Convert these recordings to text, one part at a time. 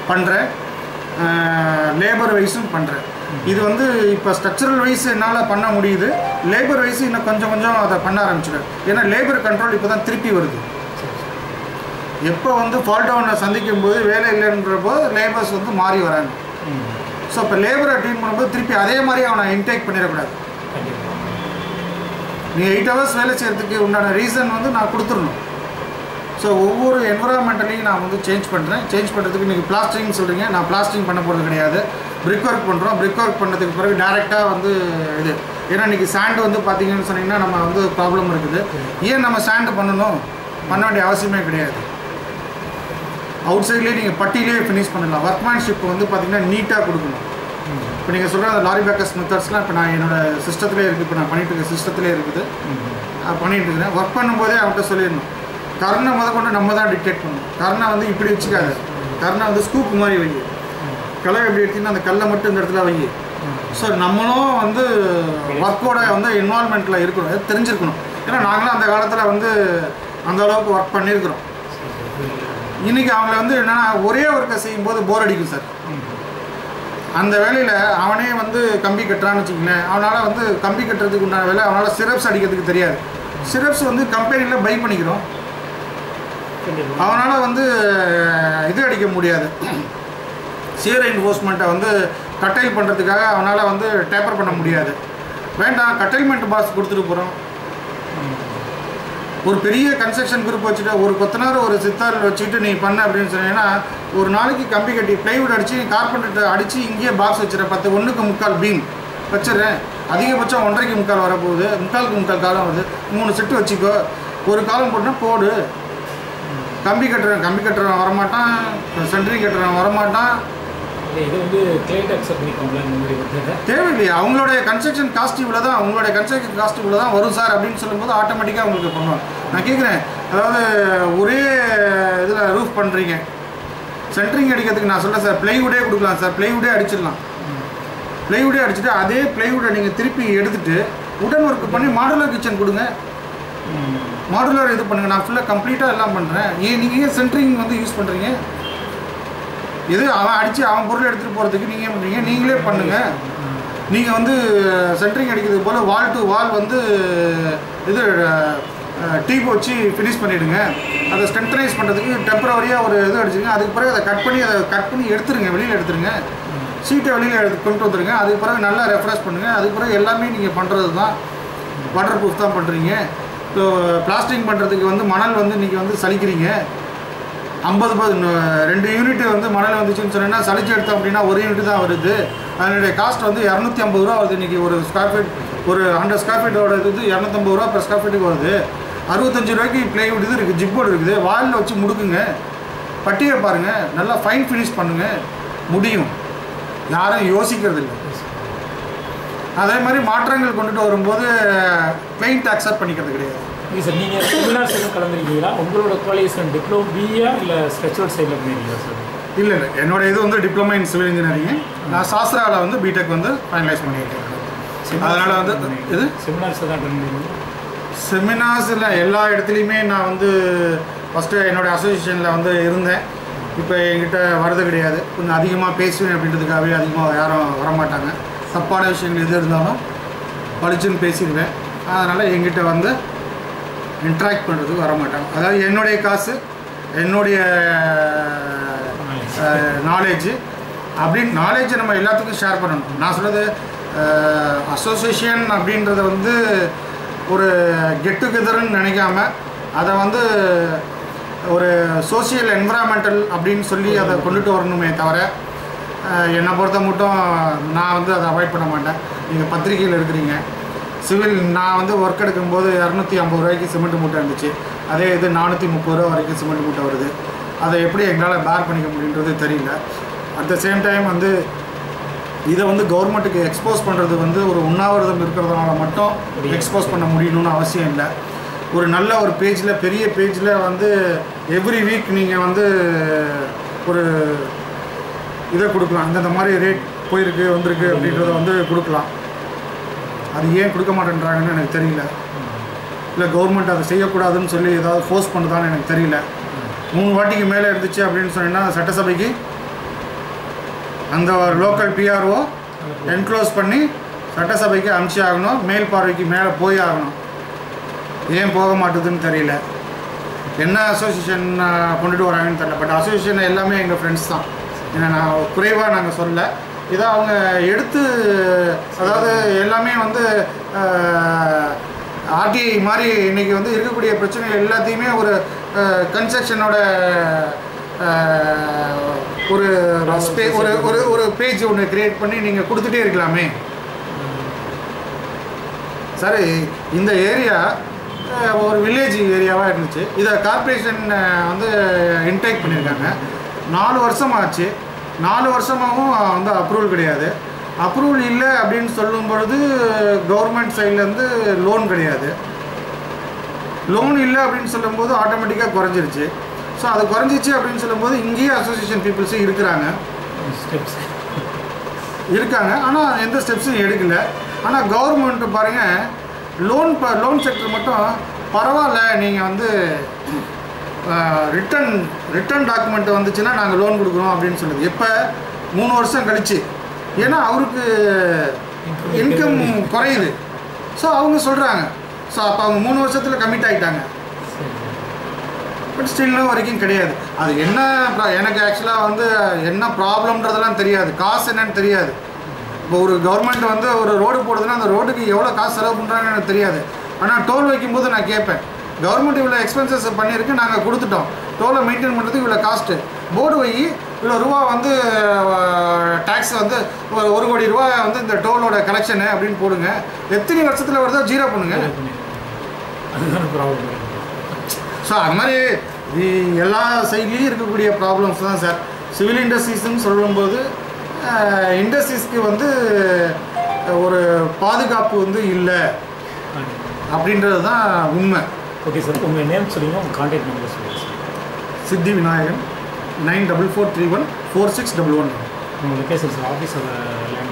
பண்ணுறேன் லேபர் வைஸும் பண்ணுறேன் இது வந்து இப்போ ஸ்ட்ரக்சரல் வைஸ் என்னால் பண்ண முடியுது லேபர் வைஸ் இன்னும் கொஞ்சம் கொஞ்சம் அதை பண்ண ஆரம்பிச்சிடுறேன் ஏன்னா லேபர் கண்ட்ரோல் இப்போ தான் திருப்பி வருது எப்போ வந்து ஃபால் டவுனை சந்திக்கும் போது வேலை இல்லைன்ற போது லேபர்ஸ் வந்து மாறி வராங்க ஸோ இப்போ லேபரை ட்ரீட் பண்ணும்போது திருப்பி அதே மாதிரி அவனை இன்டேக் பண்ணிடக்கூடாது கண்டிப்பாக நீ எயிட் ஹவர்ஸ் வேலை செய்கிறதுக்கு உண்டான ரீசன் வந்து நான் கொடுத்துடணும் ஸோ ஒவ்வொரு என்வரான்மெண்டலையும் நான் வந்து சேஞ்ச் பண்ணுறேன் சேஞ்ச் பண்ணுறதுக்கு நீங்கள் பிளாஸ்டிங் சொல்கிறீங்க நான் பிளாஸ்டிங் பண்ண போகிறது கிடையாது பிரிக் ஒர்க் பண்ணுறோம் பிரிக் ஒர்க் பண்ணதுக்கு பிறகு டேரெக்டாக வந்து இது ஏன்னா இன்றைக்கி சாண்டு வந்து பார்த்தீங்கன்னு சொன்னீங்கன்னா நம்ம வந்து ப்ராப்ளம் இருக்குது ஏன் நம்ம சாண்டு பண்ணணும் பண்ண வேண்டிய அவசியமே கிடையாது அவுட் சைட்லேயே நீங்கள் பட்டியிலே ஃபினிஷ் பண்ணலாம் ஒர்க்மேன்ஷிப் வந்து பார்த்தீங்கன்னா நீட்டாக கொடுக்கணும் இப்போ நீங்கள் சொல்கிற அந்த லாரி பேக்கர்ஸ் மெத்தட்ஸ்லாம் இப்போ நான் என்னோட சிஸ்டத்திலே இருக்குது இப்போ நான் பண்ணிட்டு இருக்க சிஸ்டத்திலே இருக்குது நான் பண்ணிட்டு இருக்கிறேன் ஒர்க் பண்ணும்போதே அவன்கிட்ட சொல்லிடணும் கர்ணை முத கொண்டு நம்ம தான் டிக்டேட் பண்ணணும் கர்ணை வந்து இப்படி வச்சுக்காது கர்ணை வந்து ஸ்கூப் மாதிரி வை கலை எப்படி எடுத்தீங்கன்னா அந்த கல்லை மட்டும் இந்த இடத்துல வை ஸோ நம்மளும் வந்து ஒர்க்கோட வந்து இன்வால்மெண்ட்டில் இருக்கணும் அது தெரிஞ்சிருக்கணும் ஏன்னா நாங்களும் அந்த காலத்தில் வந்து அந்த அளவுக்கு ஒர்க் பண்ணியிருக்கிறோம் இன்றைக்கி அவங்கள வந்து என்னென்னா ஒரே ஒர்க்கை செய்யும்போது போர் அடிக்கும் சார் அந்த வேலையில் அவனே வந்து கம்பி கட்டுறான்னு வச்சுக்கங்களேன் அவனால் வந்து கம்பி கட்டுறதுக்கு உண்டான வேலை அவனால் சிரப்ஸ் அடிக்கிறதுக்கு தெரியாது சிரப்ஸ் வந்து கம்பெனியில் பை பண்ணிக்கிறோம் கண்டிப்பாக அவனால் வந்து இது அடிக்க முடியாது சியர் என்ஃபோர்ஸ்மெண்ட்டை வந்து கட்டைல் பண்ணுறதுக்காக அவனால் வந்து டேப்பர் பண்ண முடியாது வேண்டாம் கட்டைல்மெண்ட் பாஸ் கொடுத்துட்டு போகிறோம் ஒரு பெரிய கன்ஸ்ட்ரக்ஷன் குரூப் வச்சுட்டு ஒரு கொத்தனார் ஒரு சித்தார் வச்சுட்டு நீ பண்ண அப்படின்னு சொன்னீங்கன்னா ஒரு நாளைக்கு கம்பி கட்டி ப்ளைவுட் அடித்து கார்பெண்டர் அடித்து இங்கேயே பாக்ஸ் வச்சுற பத்து ஒன்றுக்கு முக்கால் பீம் வச்சிடுறேன் அதிகபட்சம் ஒன்றரைக்கு முக்கால் வரப்போகுது முக்காலுக்கு முக்கால் காலம் வருது மூணு செட்டு வச்சுக்கோ ஒரு காலம் போட்டுனா போடு கம்பி கட்டுறவன் கம்பி கட்டுறவன் வரமாட்டான் சென்ட்ரிங் கட்டுறவன் வரமாட்டான் இது வந்து கிளைண்ட் அக்செப்ட் பண்ணிக்கோங்களா இந்த மாதிரி வந்து தேவையில்லையே அவங்களுடைய கன்ஸ்ட்ரக்ஷன் காஸ்ட் இவ்வளோ தான் அவங்களுடைய கன்ஸ்ட்ரக்ஷன் காஸ்ட் இவ்வளோ தான் வரும் சார் அப்படின்னு சொல்லும்போது ஆட்டோமேட்டிக்காக உங்களுக்கு பண்ணுவாங்க நான் கேட்குறேன் அதாவது ஒரே இதில் ரூஃப் பண்ணுறீங்க சென்ட்ரிங் அடிக்கிறதுக்கு நான் சொல்ல சார் ப்ளைவுடே கொடுக்கலாம் சார் ப்ளைவுடே அடிச்சிடலாம் ப்ளைவுடே அடிச்சுட்டு அதே ப்ளைவுடை நீங்கள் திருப்பி எடுத்துட்டு உடன் ஒர்க் பண்ணி மாடுலர் கிச்சன் கொடுங்க மாடுலர் இது பண்ணுங்கள் நான் ஃபுல்லாக கம்ப்ளீட்டாக எல்லாம் பண்ணுறேன் ஏன் நீங்கள் ஏன் சென்ட்ரிங் வந்து யூஸ் பண்ணுறீங்க எது அவன் அடித்து அவன் பொருள் எடுத்துகிட்டு போகிறதுக்கு நீங்கள் ஏன் பண்ணுறீங்க நீங்களே பண்ணுங்கள் நீங்கள் வந்து சென்ட்ரிங் அடிக்கிறது போல் வால் டு வால் வந்து இது டீப் வச்சு ஃபினிஷ் பண்ணிவிடுங்க அதை ஸ்ட்ரென்த்தனைஸ் பண்ணுறதுக்கு டெம்பரவரியாக ஒரு இது அடிச்சுங்க அதுக்கு பிறகு அதை கட் பண்ணி அதை கட் பண்ணி எடுத்துருங்க வெளியில் எடுத்துருங்க சீட்டை வெளியில் எடுத்து கொண்டு வந்துருங்க அதுக்கு பிறகு நல்லா ரெஃப்ரெஷ் பண்ணுங்கள் அதுக்கு பிறகு எல்லாமே நீங்கள் பண்ணுறது தான் வாட்டர் ப்ரூஃப் தான் பண்ணுறீங்க ஸோ பிளாஸ்டிங் பண்ணுறதுக்கு வந்து மணல் வந்து நீங்கள் வந்து சலிக்கிறீங்க ஐம்பது ப- ரெண்டு யூனிட் வந்து மணல் வந்துச்சுன்னு சொன்னீங்கன்னா சலிச்சு எடுத்தோம் அப்படின்னா ஒரு யூனிட் தான் வருது அதனுடைய காஸ்ட் வந்து இரநூத்தி ஐம்பது ரூபா வருது இன்றைக்கி ஒரு ஸ்கொயர் ஃபீட் ஒரு ஹண்ட்ரட் ஸ்கொயர் ஃபீட்டோட இது வந்து இரநூத்தம்பது ரூபா per ஸ்கொயர் ஃபீட்டுக்கு வருது அறுபத்தஞ்சு ரூபாய்க்கு ப்ளைவுட் இது இருக்குது ஜிப்போர்டு இருக்குது வாலில் வச்சு முடுக்குங்க பட்டியை பாருங்கள் நல்லா ஃபைன் ஃபினிஷ் பண்ணுங்கள் முடியும் யாரும் யோசிக்கிறது இல்லை அதே மாதிரி மாற்றங்கள் கொண்டுட்டு வரும்போது கிளைண்ட் அக்செப்ட் பண்ணிக்கிறது கிடையாது இல்லை சார் நீங்கள் செமினார்ஸ் எதுவும் கலந்துருக்கீங்களா உங்களோட குவாலிஃபிகேஷன் டிப்ளமோ பிஏ இல்லை ஸ்ட்ரக்சரல் சைடில் பண்ணிருக்கீங்களா சார் இல்லை இல்லை என்னோட இது வந்து டிப்ளமா இன் சிவில் இன்ஜினியரிங் நான் சாஸ்திராவில் வந்து பிடெக் வந்து ஃபைனலைஸ் பண்ணியிருக்கேன் அதனால வந்து இது செமினார்ஸ் தான் அட்டன் பண்ணுவீங்க செமினார்ஸில் எல்லா இடத்துலையுமே நான் வந்து ஃபஸ்ட்டு என்னோடய அசோசியேஷனில் வந்து இருந்தேன் இப்போ என்கிட்ட வரது கிடையாது கொஞ்சம் அதிகமாக பேசுவேன் அப்படின்றதுக்காகவே அதிகமாக யாரும் வரமாட்டாங்க தப்பான விஷயங்கள் எது இருந்தாலும் படிச்சுன்னு பேசிடுவேன் அதனால் என்கிட்ட வந்து இன்ட்ராக்ட் பண்ணுறதுக்கு வரமாட்டாங்க அதாவது என்னுடைய காசு என்னுடைய நாலேஜ் அப்படின்னு நாலேஜை நம்ம எல்லாத்துக்கும் ஷேர் பண்ணணும் நான் சொல்கிறது அசோசியேஷன் அப்படின்றத வந்து ஒரு கெட் டுகெதர்னு நினைக்காம அதை வந்து ஒரு சோஷியல் என்விரான்மெண்டல் அப்படின்னு சொல்லி அதை கொண்டுட்டு வரணுமே தவிர அஹ், என்னை பொறுத்த மட்டும் நான் வந்து அதை அவாய்ட் பண்ண மாட்டேன் நீங்கள் பத்திரிக்கையில் இருக்கிறீங்க சிவில் நான் வந்து ஒர்க் எடுக்கும்போது இரநூத்தி ஐம்பது ரூபாய்க்கு சிமெண்ட் மூட்டை இருந்துச்சு அதே இது நானூற்றி முப்பது ரூபா வரைக்கும் சிமெண்ட் மூட்டை வருது அதை எப்படி எங்களால் பேர் பண்ணிக்க முடியுன்றது தெரியல அட் த சேம் டைம் வந்து இதை வந்து கவர்மெண்ட்டுக்கு எக்ஸ்போஸ் பண்ணுறது வந்து ஒரு உண்ணாவிரதம் இருக்கிறதுனால மட்டும் எக்ஸ்போஸ் பண்ண முடியணும்னு அவசியம் இல்லை ஒரு நல்ல ஒரு பேஜில் பெரிய பேஜில் வந்து எவ்ரி வீக் நீங்கள் வந்து ஒரு இதை கொடுக்கலாம் இந்தந்த மாதிரி ரேட் போயிருக்கு வந்திருக்கு அப்படின்றத வந்து கொடுக்கலாம் அது ஏன் கொடுக்க மாட்டேன்றாங்கன்னு எனக்கு தெரியல இல்லை கவர்மெண்ட் அதை செய்யக்கூடாதுன்னு சொல்லி ஏதாவது ஃபோர்ஸ் பண்ணுதான்னு எனக்கு தெரியல மூணு வாட்டிக்கு மேலே இருந்துச்சு அப்படின்னு சொன்னீங்கன்னா சட்டசபைக்கு அந்த ஒரு லோக்கல் பிஆர்ஓ என்க்ளோஸ் பண்ணி சட்டசபைக்கு அனுப்பிச்சி ஆகணும் மேல் பார்வைக்கு மேலே போய் ஆகணும் ஏன் போக மாட்டுதுன்னு தெரியல என்ன அசோசியேஷன் கொண்டுட்டு வராங்கன்னு தெரியல பட் அசோசியேஷன் எல்லாமே எங்கள் ஃப்ரெண்ட்ஸ் தான் ஏன்னா நான் குறைவாக நாங்கள் சொல்லல இதை அவங்க எடுத்து அதாவது எல்லாமே வந்து ஆர்டிஐ மாதிரி இன்னைக்கு வந்து இருக்கக்கூடிய பிரச்சனை எல்லாத்தையுமே ஒரு கன்ஸ்ட்ரக்ஷனோட ஒரு ஸ்பே- ஒரு ஒரு ஒரு பேஜ் ஒன்று கிரியேட் பண்ணி நீங்கள் கொடுத்துட்டே இருக்கலாமே சார் இந்த ஏரியா ஒரு வில்லேஜ் ஏரியாவாக இருந்துச்சு இதை கார்ப்பரேஷன் வந்து இன்டேக் பண்ணியிருக்காங்க நாலு வருஷம் ஆச்சு நாலு வருஷமாகவும் வந்து அப்ரூவல் கிடையாது அப்ரூவல் இல்லை அப்படின்னு சொல்லும் பொழுது கவர்மெண்ட் சைட்லேருந்து லோன் கிடையாது லோன் இல்லை அப்படின்னு சொல்லும்போது ஆட்டோமேட்டிக்காக குறைஞ்சிருச்சு ஸோ அது குறைஞ்சிச்சு அப்படின்னு சொல்லும்போது இங்கேயே அசோசியேஷன் பீப்புள்ஸும் இருக்கிறாங்க ஸ்டெப்ஸ் இருக்காங்க ஆனால் எந்த ஸ்டெப்ஸும் எடுக்கல ஆனால் கவர்மெண்ட் பாருங்கள் லோன் ப லோன் செக்டர் மட்டும் பரவாயில்ல நீங்கள் வந்து ரிட்டன் ரிட்டன் டாக்குமெண்ட் வந்துச்சுன்னா நாங்கள் லோன் கொடுக்குறோம் அப்படின்னு சொல்லுது எப்போ மூணு வருஷம் கழிச்சு ஏன்னா அவருக்கு இன்கம் குறையுது ஸோ அவங்க சொல்கிறாங்க ஸோ அப்போ அவங்க மூணு வருஷத்தில் கமிட் ஆகிட்டாங்க பட் ஸ்டில் வரைக்கும் கிடையாது அது என்ன pro- எனக்கு ஆக்சுவலாக வந்து என்ன ப்ராப்ளம்ன்றதெல்லாம் தெரியாது காசு என்னன்னு தெரியாது இப்போ ஒரு கவர்மெண்ட் வந்து ஒரு ரோடு போடுதுன்னா அந்த ரோடுக்கு எவ்வளோ காசு செலவு பண்ணுறாங்கன்னு எனக்கு தெரியாது ஆனால் டோல் வைக்கும்போது நான் கேட்பேன் கவர்மெண்ட் இவ்வளோ எக்ஸ்பென்சஸ் பண்ணியிருக்கு நாங்கள் கொடுத்துட்டோம் டோலை மெயின்டைன் பண்ணுறதுக்கு இவ்வளோ காஸ்ட்டு போர்டு வை இவ்வளோ ரூபா வந்து டேக்ஸ் வந்து ஒரு ஒரு கோடி ரூபா வந்து இந்த டோலோட கலெக்ஷனு அப்படின்னு போடுங்க எத்தனை வருஷத்தில் வருதோ ஜீரோ பண்ணுங்க அதுதான் ப்ராப்ளம் ஸோ அது மாதிரி இ- எல்லா சைட்லேயும் இருக்கக்கூடிய ப்ராப்ளம்ஸ் தான் சார் சிவில் இண்டஸ்ட்ரீஸ்னு சொல்லும்போது இண்டஸ்ட்ரீஸ்க்கு வந்து ஒரு பாதுகாப்பு வந்து இல்லை அப்படின்றது தான் உண்மை ஓகே சார் உங்கள் நேம் சொல்லுங்க உங்கள் கான்டாக்ட் நம்பர் சொல்லுங்கள் sir Siddhi Vinayagan nine double four three one four six double one உங்கள் லொக்கேஷன் சார் ஆஃபீஸோட லேண்ட்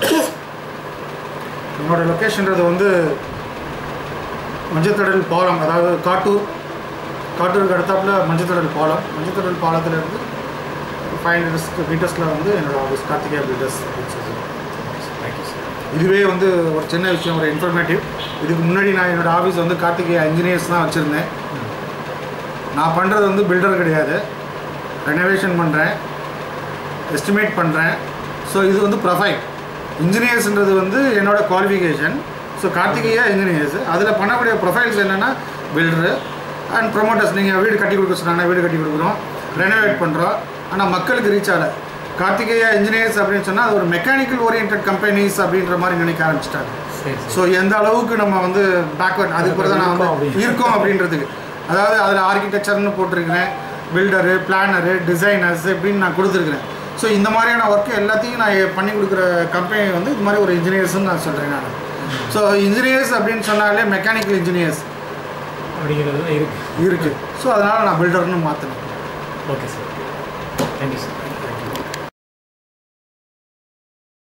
என்னோட லொக்கேஷன்றது வந்து மஞ்சத்தடல் பாலம் அதாவது காட்டூர் காட்டூருக்கு அடுத்தாப்புல மஞ்சத்தடல் பாலம் மஞ்சத்தடல் பாலத்திலேருந்து ஃபைவ் ஹண்ட்ரட் மீட்டர்ஸில் வந்து என்னோட ஆஃபீஸ் கார்த்திகேயா பில்டர்ஸ் அப்படின்னு சொல்லி தேங்க்யூ சார் இதுவே வந்து ஒரு சின்ன விஷயம் ஒரு இன்ஃபர்மேட்டிவ் இதுக்கு முன்னாடி நான் என்னோட ஆஃபீஸ் வந்து கார்த்திகேயா இன்ஜினியர்ஸ் தான் வச்சுருந்தேன் நான் பண்ணுறது வந்து பில்டர் கிடையாது ரெனோவேஷன் பண்ணுறேன் எஸ்டிமேட் பண்ணுறேன் ஸோ இது வந்து ப்ரொஃபைல் இன்ஜினியர்ஸ்ன்றது வந்து என்னோட குவாலிஃபிகேஷன் ஸோ கார்த்திகேயா இன்ஜினியர்ஸ் அதில் பண்ணக்கூடிய ப்ரொஃபைல்ஸ் என்னென்னா பில்டரு அண்ட் ப்ரொமோட்டர்ஸ் நீங்கள் வீடு கட்டி கொடுக்க சொன்னாங்கன்னா வீடு கட்டி கொடுக்குறோம் ரெனோவேட் பண்ணுறோம் ஆனால் மக்களுக்கு ரீச் ஆகலை கார்த்திகேயா இன்ஜினியர்ஸ் அப்படின்னு சொன்னால் அது ஒரு மெக்கானிக்கல் ஓரியன்ட் கம்பெனிஸ் அப்படின்ற மாதிரி நினைக்க ஆரம்பிச்சிட்டாங்க சரி ஸோ எந்த அளவுக்கு நம்ம வந்து பேக்வர்ட் அதுக்கு பிறகு தான் நான் வந்து இருக்கோம் அப்படின்றதுக்கு அதாவது அதில் ஆர்கிடெக்சர்னு போட்டிருக்கிறேன் பில்டரு பிளானரு டிசைனர்ஸ் இப்படின்னு நான் கொடுத்துருக்குறேன் ஸோ இந்த மாதிரியான ஒர்க்கு எல்லாத்தையும் நான் பண்ணி கொடுக்குற கம்பெனி வந்து இது மாதிரி ஒரு இன்ஜினியர்ஸ்னு நான் சொல்கிறேன் நான் ஸோ இன்ஜினியர்ஸ் அப்படின்னு சொன்னாலே மெக்கானிக்கல் இன்ஜினியர்ஸ் அப்படிங்கிறது தான் இருக்குது இருக்குது ஸோ அதனால் நான் பில்டர்னு மாற்றினேன் ஓகே சார் தேங்க்யூ சார்